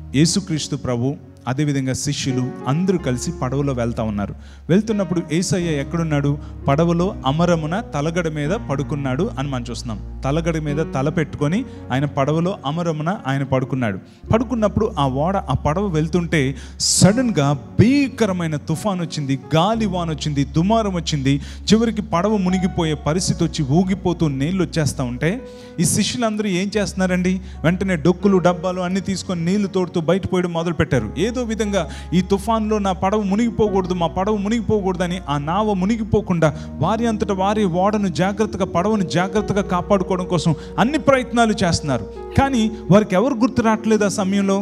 యేసుక్రీస్తు ప్రభు అదేవిధంగా శిష్యులు అందరూ కలిసి పడవలో వెళ్తా ఉన్నారు వెళ్తున్నప్పుడు ఏసయ్య ఎక్కడున్నాడు పడవలో అమరమున తలగడ మీద పడుకున్నాడు అని మనం చూస్తున్నాం తలగడ మీద తల పెట్టుకొని ఆయన పడవలో అమరమున ఆయన పడుకున్నాడు పడుకున్నప్పుడు ఆ ఓడ ఆ పడవ వెళ్తుంటే సడన్గా భీకరమైన తుఫాన్ వచ్చింది గాలి వాన్ వచ్చింది దుమారం వచ్చింది చివరికి పడవ మునిగిపోయే పరిస్థితి వచ్చి ఊగిపోతూ నీళ్ళు వచ్చేస్తూ ఉంటే ఈ శిష్యులందరూ ఏం చేస్తున్నారండి వెంటనే డొక్కులు డబ్బాలు అన్ని తీసుకొని నీళ్లు తోడుతూ బయట పోయడం మొదలు పెట్టారు ఏదో విధంగా ఈ తుఫాన్లో నా పడవ మునిగిపోకూడదు మా పడవ మునిగిపోకూడదని ఆ నావ మునిగిపోకుండా వారి అంతటా వారి ఓడను జాగ్రత్తగా పడవను జాగ్రత్తగా కాపాడుకోవడం కోసం అన్ని ప్రయత్నాలు చేస్తున్నారు కానీ వారికి ఎవరు గుర్తు రావట్లేదు ఆ సమయంలో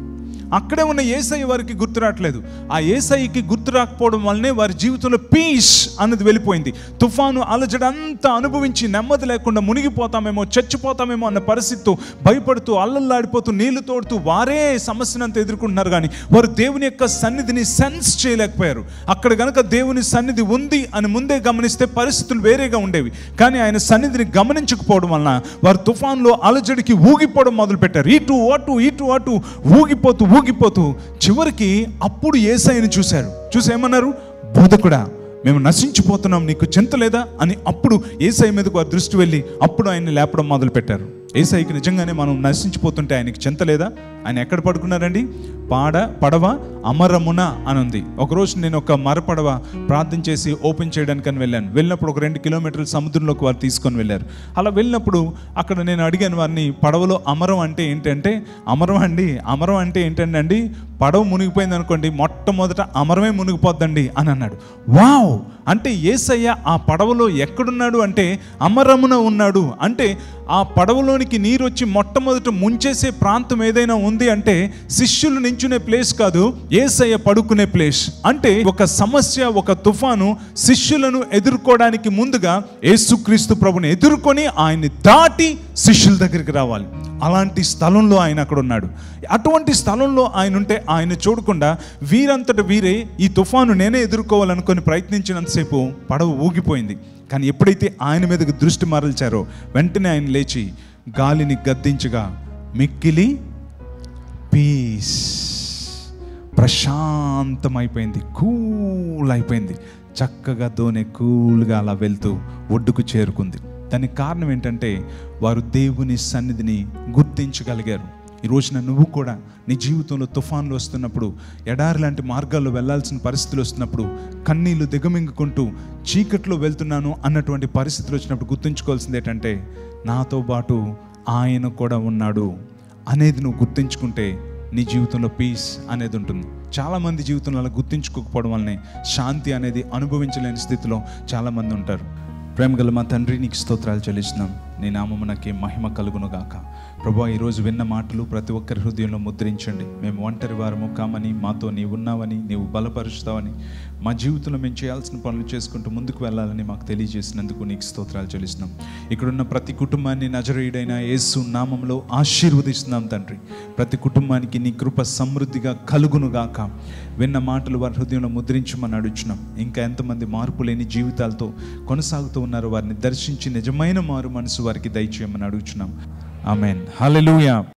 అక్కడే ఉన్న ఏసై వారికి గుర్తు రావట్లేదు ఆ ఏసైకి గుర్తు రాకపోవడం వల్లనే వారి జీవితంలో పీస్ అన్నది వెళ్ళిపోయింది తుఫాను అలజడంతా అనుభవించి నెమ్మది లేకుండా మునిగిపోతామేమో చచ్చిపోతామేమో అన్న పరిస్థితితో భయపడుతూ అల్లల్లాడిపోతూ నీళ్లు తోడుతూ వారే సమస్యనంతా ఎదుర్కొంటున్నారు కానీ వారు దేవుని యొక్క సన్నిధిని సెన్స్ చేయలేకపోయారు అక్కడ గనక దేవుని సన్నిధి ఉంది అని ముందే గమనిస్తే పరిస్థితులు వేరేగా ఉండేవి కానీ ఆయన సన్నిధిని గమనించకపోవడం వలన వారు తుఫాన్లో అలజడికి ఊగిపోవడం మొదలుపెట్టారు ఇటు అటు ఇటు అటు ఊగిపోతూ ఊగిపోతూ చివరికి అప్పుడు ఏసైని చూశారు చూసి ఏమన్నారు బోధకుడా మేము నశించిపోతున్నాం నీకు చింత లేదా అని అప్పుడు ఏసై మీదకు వారి దృష్టి వెళ్ళి అప్పుడు ఆయన్ని లేపడం మొదలు పెట్టారు ఏసైకి నిజంగానే మనం నశించిపోతుంటే ఆయనకి చింత లేదా ఆయన ఎక్కడ పడుకున్నారండి పాడ పడవ అమరమున అని ఉంది ఒకరోజు నేను ఒక మరపడవ ప్రార్థన చేసి ఓపెన్ చేయడానికి అని వెళ్ళాను వెళ్ళినప్పుడు ఒక రెండు కిలోమీటర్ల సముద్రంలోకి వారు తీసుకొని వెళ్ళారు అలా వెళ్ళినప్పుడు అక్కడ నేను అడిగాను వారిని పడవలో అమరం అంటే ఏంటంటే అమరం అండి అమరం అంటే ఏంటంటే అండి పడవ మునిగిపోయింది అనుకోండి మొట్టమొదట అమరమే మునిగిపోద్దండి అని అన్నాడు వావ్ అంటే ఏసయ్య ఆ పడవలో ఎక్కడున్నాడు అంటే అమరమున ఉన్నాడు అంటే ఆ పడవలోనికి నీరు వచ్చి మొట్టమొదట ముంచేసే ప్రాంతం ఏదైనా ఉంది అంటే శిష్యులు నించునే ప్లేస్ కాదు ఏసయ్య పడుకునే ప్లేస్ అంటే ఒక సమస్య ఒక తుఫాను శిష్యులను ఎదుర్కోవడానికి ముందుగా యేసుక్రీస్తు ప్రభుని ఎదుర్కొని ఆయన్ని దాటి శిష్యుల దగ్గరికి రావాలి అలాంటి స్థలంలో ఆయన అక్కడ ఉన్నాడు అటువంటి స్థలంలో ఆయన ఉంటే ఆయన చూడకుండా వీరంతట వీరే ఈ తుఫాను నేనే ఎదుర్కోవాలనుకొని ప్రయత్నించినంతసేపు పడవ ఊగిపోయింది కానీ ఎప్పుడైతే ఆయన మీదకి దృష్టి మరల్చారో వెంటనే ఆయన లేచి గాలిని గద్దించగా మిక్కిలి పీస్ ప్రశాంతమైపోయింది కూల్ అయిపోయింది చక్కగా దోనె కూల్గా అలా వెళ్తూ ఒడ్డుకు చేరుకుంది దానికి కారణం ఏంటంటే వారు దేవుని సన్నిధిని గుర్తించగలిగారు ఈ రోజున నువ్వు కూడా నీ జీవితంలో తుఫాన్లు వస్తున్నప్పుడు ఎడారి లాంటి మార్గాల్లో వెళ్ళాల్సిన పరిస్థితులు వస్తున్నప్పుడు కన్నీళ్లు దిగమింగుకుంటూ చీకట్లో వెళ్తున్నాను అన్నటువంటి పరిస్థితులు వచ్చినప్పుడు గుర్తుంచుకోవాల్సింది ఏంటంటే నాతో పాటు ఆయన కూడా ఉన్నాడు అనేది నువ్వు గుర్తుంచుకుంటే నీ జీవితంలో పీస్ అనేది ఉంటుంది చాలామంది జీవితంలో అలా గుర్తించుకోకపోవడం వల్లనే శాంతి అనేది అనుభవించలేని స్థితిలో చాలామంది ఉంటారు ప్రేమగల మా తండ్రి నీకు స్తోత్రాలు చెల్లిస్తున్నాం నీ నామమునకి మహిమ కలుగును గాక ప్రభా ఈరోజు విన్న మాటలు ప్రతి ఒక్కరి హృదయంలో ముద్రించండి మేము ఒంటరి వారము కామని మాతో నీవు ఉన్నావని నీవు బలపరుస్తావని మా జీవితంలో మేము చేయాల్సిన పనులు చేసుకుంటూ ముందుకు వెళ్ళాలని మాకు తెలియజేసినందుకు నీకు స్తోత్రాలు చెల్లిస్తున్నాం ఇక్కడున్న ప్రతి కుటుంబాన్ని నజరీడైన యేసు నామంలో ఆశీర్వదిస్తున్నాం తండ్రి ప్రతి కుటుంబానికి నీ కృప సమృద్ధిగా కలుగును గాక విన్న మాటలు వారి హృదయంలో ముద్రించమని అడుగుచున్నాం ఇంకా ఎంతమంది మార్పు లేని జీవితాలతో కొనసాగుతూ ఉన్నారో వారిని దర్శించి నిజమైన మారు మనసు వారికి దయచేయమని అడుగుచున్నాం ఆమెన్ హల్లెలూయా